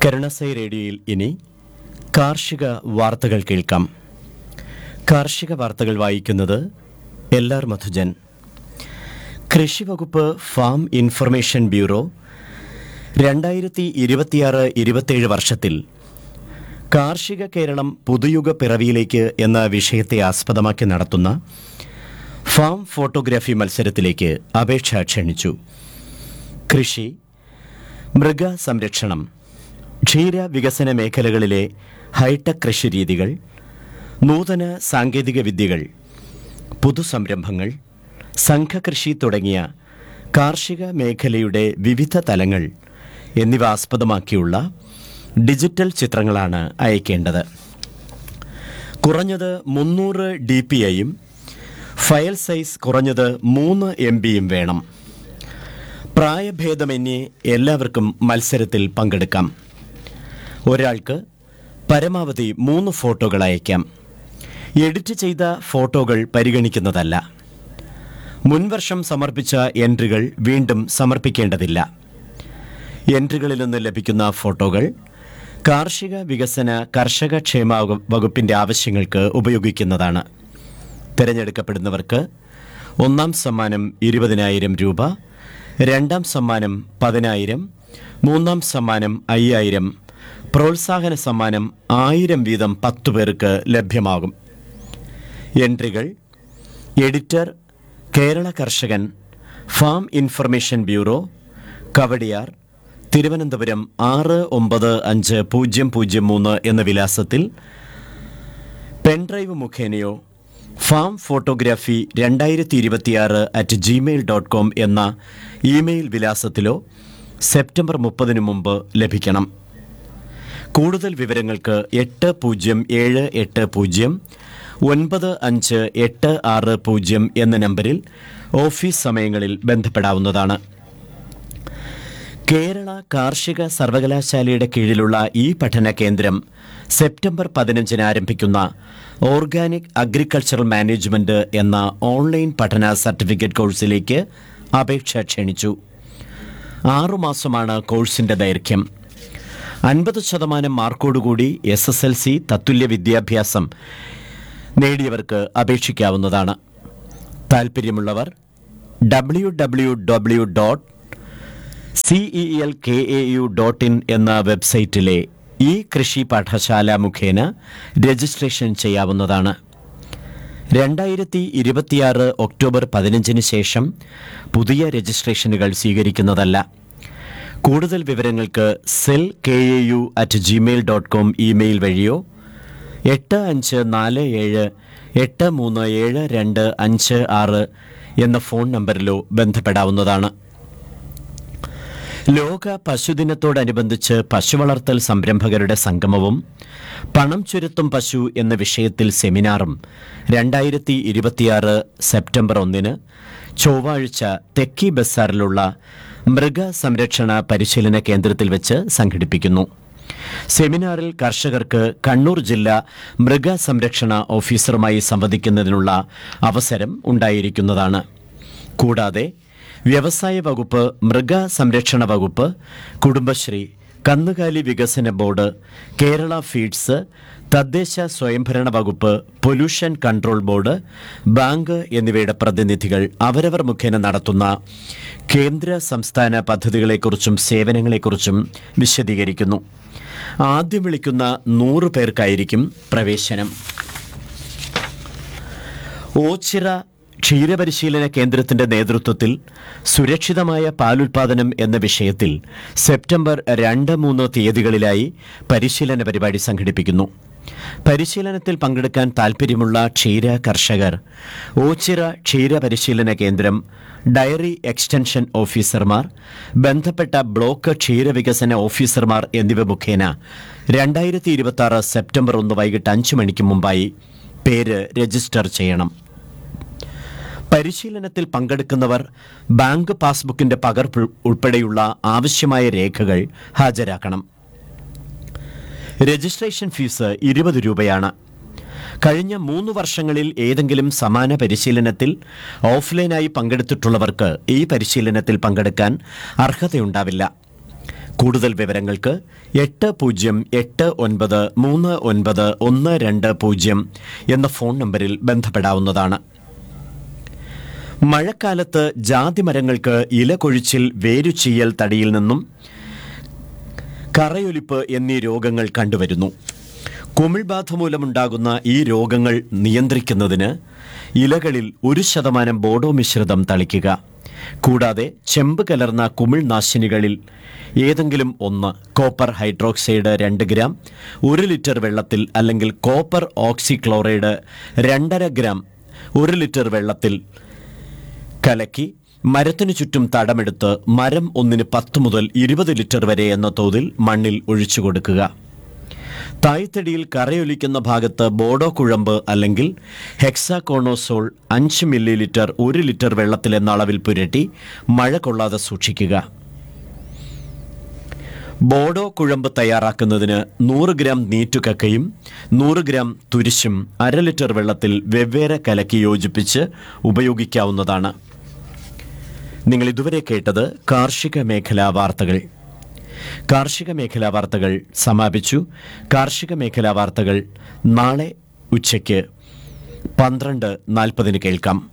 കരുണസൈ റേഡിയോയിൽ ഇനി കാർഷിക വാർത്തകൾ കേൾക്കാം കാർഷിക വാർത്തകൾ വായിക്കുന്നത് എൽ ആർ മധുജൻ കൃഷി വകുപ്പ് ഫാം ഇൻഫർമേഷൻ ബ്യൂറോ രണ്ടായിരത്തി ഇരുപത്തിയാറ് ഇരുപത്തേഴ് വർഷത്തിൽ കാർഷിക കേരളം പുതുയുഗ പിറവിയിലേക്ക് എന്ന വിഷയത്തെ ആസ്പദമാക്കി നടത്തുന്ന ഫാം ഫോട്ടോഗ്രാഫി മത്സരത്തിലേക്ക് അപേക്ഷ ക്ഷണിച്ചു കൃഷി മൃഗ സംരക്ഷണം ക്ഷീര വികസന മേഖലകളിലെ ഹൈടെക് കൃഷിരീതികൾ നൂതന സാങ്കേതിക വിദ്യകൾ പുതുസംരംഭങ്ങൾ സംഘകൃഷി തുടങ്ങിയ കാർഷിക മേഖലയുടെ വിവിധ തലങ്ങൾ എന്നിവ ആസ്പദമാക്കിയുള്ള ഡിജിറ്റൽ ചിത്രങ്ങളാണ് അയക്കേണ്ടത് കുറഞ്ഞത് മുന്നൂറ് ഡി പി ഐയും ഫയൽ സൈസ് കുറഞ്ഞത് മൂന്ന് എം ബിയും വേണം പ്രായഭേദമന്യേ എല്ലാവർക്കും മത്സരത്തിൽ പങ്കെടുക്കാം ഒരാൾക്ക് പരമാവധി മൂന്ന് ഫോട്ടോകൾ അയക്കാം എഡിറ്റ് ചെയ്ത ഫോട്ടോകൾ പരിഗണിക്കുന്നതല്ല മുൻവർഷം സമർപ്പിച്ച എൻട്രികൾ വീണ്ടും സമർപ്പിക്കേണ്ടതില്ല എൻട്രികളിൽ നിന്ന് ലഭിക്കുന്ന ഫോട്ടോകൾ കാർഷിക വികസന കർഷക ക്ഷേമ വകു- വകുപ്പിന്റെ ആവശ്യങ്ങൾക്ക് ഉപയോഗിക്കുന്നതാണ് തിരഞ്ഞെടുക്കപ്പെടുന്നവർക്ക് ഒന്നാം സമ്മാനം ഇരുപതിനായിരം രൂപ രണ്ടാം സമ്മാനം പതിനായിരം മൂന്നാം സമ്മാനം അയ്യായിരം പ്രോത്സാഹന സമ്മാനം ആയിരം വീതം പത്തു പേർക്ക് ലഭ്യമാകും എൻട്രികൾ എഡിറ്റർ കേരള കർഷകൻ farm information bureau Kawdiar Thiruvananthapuram ആറ് ഒമ്പത് അഞ്ച് പൂജ്യം പൂജ്യം മൂന്ന് എന്ന വിലാസത്തിൽ പെൻഡ്രൈവ് മുഖേനയോ ഫാം ഫോട്ടോഗ്രാഫി രണ്ടായിരത്തി ഇരുപത്തിയാറ് അറ്റ് ജിമെയിൽ ഡോട്ട് കോം എന്ന ഇമെയിൽ വിലാസത്തിലോ സെപ്റ്റംബർ മുപ്പതിനു മുമ്പ് ലഭിക്കണം കൂടുതൽ വിവരങ്ങൾക്ക് എട്ട് പൂജ്യം ഏഴ് എട്ട് പൂജ്യം ഒൻപത് അഞ്ച് എട്ട് ആറ് പൂജ്യം എന്ന നമ്പറിൽ ഓഫീസ് സമയങ്ങളിൽ ബന്ധപ്പെടാവുന്നതാണ് കേരള കാർഷിക സർവകലാശാലയുടെ കീഴിലുള്ള ഈ പഠന കേന്ദ്രം സെപ്റ്റംബർ പതിനഞ്ചിന് ആരംഭിക്കുന്ന ഓർഗാനിക് അഗ്രികൾച്ചറൽ മാനേജ്മെന്റ് എന്ന ഓൺലൈൻ പഠന സർട്ടിഫിക്കറ്റ് കോഴ്സിലേക്ക് അപേക്ഷ ക്ഷണിച്ചു ആറുമാസമാണ് കോഴ്സിന്റെ ദൈർഘ്യം അൻപത് ശതമാനം മാർക്കോടുകൂടി എസ് എസ് എൽ സി തത്തുല്യ വിദ്യാഭ്യാസം നേടിയവർക്ക് അപേക്ഷിക്കാവുന്നതാണ് താൽപ്പര്യമുള്ളവർ W W W dot C E L K A U dot in എന്ന വെബ്സൈറ്റിലെ ഈ കൃഷി പാഠശാല മുഖേന രജിസ്ട്രേഷൻ ചെയ്യാവുന്നതാണ് രണ്ടായിരത്തി ഇരുപത്തിയാറ് ഒക്ടോബർ പതിനഞ്ചിന് ശേഷം പുതിയ രജിസ്ട്രേഷനുകൾ സ്വീകരിക്കുന്നതല്ല കൂടുതൽ വിവരങ്ങൾക്ക് cell K A U at gmail dot com email വഴിയോ എട്ട് അഞ്ച് നാല് ഏഴ് എട്ട് മൂന്ന് ഏഴ് രണ്ട് അഞ്ച് ആറ് എന്ന ഫോൺ നമ്പറിലോ ബന്ധപ്പെടാവുന്നതാണ് ലോക പശുദിനത്തോടനുബന്ധിച്ച് പശു വളർത്തൽ സംരംഭകരുടെ സംഗമവും പണം ചുരുത്തും പശു എന്ന വിഷയത്തിൽ സെമിനാറും രണ്ടായിരത്തി ഇരുപത്തിയാറ് സെപ്റ്റംബർ ഒന്നിന് ചൊവ്വാഴ്ച തെക്കി ബസാറിലുള്ള മൃഗ സംരക്ഷണ പരിശീലന കേന്ദ്രത്തിൽ വെച്ച് സംഘടിപ്പിക്കുന്നു സെമിനാറിൽ കർഷകർക്ക് കണ്ണൂർ ജില്ലാ മൃഗ സംരക്ഷണ ഓഫീസറുമായി സംവദിക്കുന്നതിനുള്ള അവസരം ഉണ്ടായിരിക്കുന്നതാണ് കൂടാതെ വ്യവസായ വകുപ്പ് മൃഗ സംരക്ഷണ വകുപ്പ് കുടുംബശ്രീ കന്നുകാലി വികസന ബോർഡ് കേരള ഫീഡ്സ് തദ്ദേശ സ്വയംഭരണ വകുപ്പ് പൊല്യൂഷൻ കൺട്രോൾ ബോർഡ് ബാങ്ക് എന്നിവയുടെ പ്രതിനിധികൾ അവരവർ മുഖേന നടത്തുന്ന കേന്ദ്ര സംസ്ഥാന പദ്ധതികളെക്കുറിച്ചും സേവനങ്ങളെക്കുറിച്ചും വിശദീകരിക്കുന്നു ആദ്യം വിളിക്കുന്ന നൂറ് പേർക്കായിരിക്കും പ്രവേശനം ഓച്ചിറ ക്ഷീരപരിശീലന കേന്ദ്രത്തിന്റെ നേതൃത്വത്തിൽ സുരക്ഷിതമായ പാലുൽപാദനം എന്ന വിഷയത്തിൽ സെപ്റ്റംബർ രണ്ട് മൂന്ന് തീയതികളിലായി പരിശീലന പരിപാടി സംഘടിപ്പിക്കുന്നു പരിശീലനത്തിൽ പങ്കെടുക്കാൻ താൽപ്പര്യമുള്ള ക്ഷീര കർഷകർ ഓച്ചിറ ക്ഷീര പരിശീലന കേന്ദ്രം ഡയറി എക്സ്റ്റൻഷൻ ഓഫീസർമാർ ബന്ധപ്പെട്ട ബ്ലോക്ക് ക്ഷീരവികസന ഓഫീസർമാർ എന്നിവ മുഖേന രണ്ടായിരത്തി ഇരുപത്തി ആറ് സെപ്റ്റംബർ ഒന്ന് വൈകിട്ട് അഞ്ച് മണിക്ക് മുമ്പായി പേര് രജിസ്റ്റർ ചെയ്യണം പരിശീലനത്തിൽ പങ്കെടുക്കുന്നവർ ബാങ്ക് പാസ്ബുക്കിന്റെ പകർപ്പ് ഉൾപ്പെടെയുള്ള ആവശ്യമായ രേഖകൾ ഹാജരാക്കണം രജിസ്ട്രേഷൻ ഫീസ് ഇരുപത് രൂപയാണ് കഴിഞ്ഞ മൂന്ന് വർഷങ്ങളിൽ ഏതെങ്കിലും സമാന പരിശീലനത്തിൽ ഓഫ്ലൈനായി പങ്കെടുത്തിട്ടുള്ളവർക്ക് ഈ പരിശീലനത്തിൽ പങ്കെടുക്കാൻ അർഹതയുണ്ടാവില്ല കൂടുതൽ വിവരങ്ങൾക്ക് എട്ട് പൂജ്യം എട്ട് ഒൻപത് മൂന്ന് ഒൻപത് ഒന്ന് രണ്ട് പൂജ്യം എന്ന ഫോൺ നമ്പറിൽ ബന്ധപ്പെടാവുന്നതാണ് മഴക്കാലത്ത് ജാതിമരങ്ങൾക്ക് ഇല കൊഴിച്ചിൽ വേരുചീയൽ തടിയിൽ നിന്നും കറയൊലിപ്പ് എന്നീ രോഗങ്ങൾ കണ്ടുവരുന്നു കുമിൾബാധ മൂലമുണ്ടാകുന്ന ഈ രോഗങ്ങൾ നിയന്ത്രിക്കുന്നതിന് ഇലകളിൽ ഒരു ശതമാനം ബോഡോ മിശ്രിതം തളിക്കുക കൂടാതെ ചെമ്പ് കലർന്ന കുമിൾനാശിനികളിൽ ഏതെങ്കിലും ഒന്ന് കോപ്പർ ഹൈഡ്രോക്സൈഡ് രണ്ട് ഗ്രാം ഒരു ലിറ്റർ വെള്ളത്തിൽ അല്ലെങ്കിൽ കോപ്പർ ഓക്സിക്ലോറൈഡ് രണ്ടര ഗ്രാം ഒരു ലിറ്റർ വെള്ളത്തിൽ കലക്കി മരത്തിനു ചുറ്റും തടമെടുത്ത് മരം ഒന്നിന് പത്ത് മുതൽ ഇരുപത് ലിറ്റർ വരെ എന്ന തോതിൽ മണ്ണിൽ ഒഴിച്ചു കൊടുക്കുക തായ്തടിയിൽ കറയൊലിക്കുന്ന ഭാഗത്ത് ബോഡോ കുഴമ്പ് അല്ലെങ്കിൽ ഹെക്സാകോണോസോൾ അഞ്ച് മില്ലി ലിറ്റർ ഒരു ലിറ്റർ വെള്ളത്തിൽ എന്ന അളവിൽ പുരട്ടി മഴ കൊള്ളാതെ സൂക്ഷിക്കുക ബോഡോ കുഴമ്പ് തയ്യാറാക്കുന്നതിന് നൂറ് ഗ്രാം നീറ്റുകക്കയും നൂറ് ഗ്രാം തുരിശും അര ലിറ്റർ വെള്ളത്തിൽ വെവ്വേറെ കലക്കി യോജിപ്പിച്ച് ഉപയോഗിക്കാവുന്നതാണ് നിങ്ങൾ ഇതുവരെ കേട്ടത് കാർഷിക മേഖലാ വാർത്തകൾ കാർഷിക മേഖലാ വാർത്തകൾ സമാപിച്ചു കാർഷിക മേഖലാ വാർത്തകൾ നാളെ ഉച്ചയ്ക്ക് പന്ത്രണ്ട് നാൽപ്പതിന് കേൾക്കാം